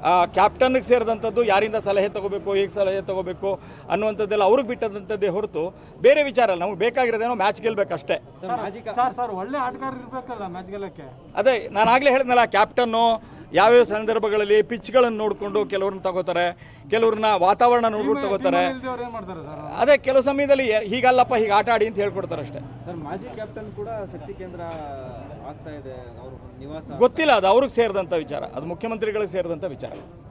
ಕ್ಯಾಪ್ಟನ್ಗೆ ಸೇರಿದಂಥದ್ದು ಯಾರಿಂದ ಸಲಹೆ ತಗೋಬೇಕು ಹೇಗೆ ಸಲಹೆ ತಗೋಬೇಕು ಅನ್ನುವಂಥದ್ದೆಲ್ಲ ಅವ್ರಿಗೆ ಬಿಟ್ಟದಂಥದ್ದೇ ಹೊರತು ಬೇರೆ ವಿಚಾರ ಅಲ್ಲ ನಮಗೆ ಬೇಕಾಗಿರೋದೇನೋ ಮ್ಯಾಚ್ ಗೆಲ್ಬೇಕಷ್ಟೇ ಸರ್ ಸರ್ ಒಳ್ಳೆ ಆಟಗಾರ ಇರ್ಬೇಕಲ್ಲ ಮ್ಯಾಚ್ ಗೆಲ್ಲಕ್ಕೆ ಅದೇ ನಾನು ಆಗಲೇ ಹೇಳಿದ್ನಲ್ಲ ಕ್ಯಾಪ್ಟನ್ನು ಯಾವ್ಯಾವ ಸಂದರ್ಭಗಳಲ್ಲಿ ಪಿಚ್ಗಳನ್ನು ನೋಡಿಕೊಂಡು ಕೆಲವ್ರನ್ನ ತಗೋತಾರೆ ಕೆಲವ್ರನ್ನ ವಾತಾವರಣ ನೋಡ್ಕೊಂಡು ತಗೋತಾರೆ ಇಲ್ದವ್ರು ಏನ್ ಮಾಡ್ತಾರೆ ಸರ್ ಅದೇ ಕೆಲವು ಸಮಯದಲ್ಲಿ ಎ- ಹೀಗಲ್ಲಪ್ಪ ಹೀಗೆ ಆಟ ಆಡಿ ಅಂತ ಹೇಳ್ಕೊಡ್ತಾರೆ ಅಷ್ಟೇ ಸರ್ ಮಾಜಿ ಕ್ಯಾಪ್ಟನ್ ಕೂಡ ಶಕ್ತಿ ಕೇಂದ್ರ ಆಗ್ತಾ ಇದೆ ಅವ್ರ ನಿವಾಸ ಗೊತ್ತಿಲ್ಲ ಅದು ಅವ್ರಿಗೆ ಸೇರಿದಂಥ ವಿಚಾರ ಅದು ಮುಖ್ಯಮಂತ್ರಿಗಳಿಗೆ ಸೇರಿದಂಥ ವಿಚಾರ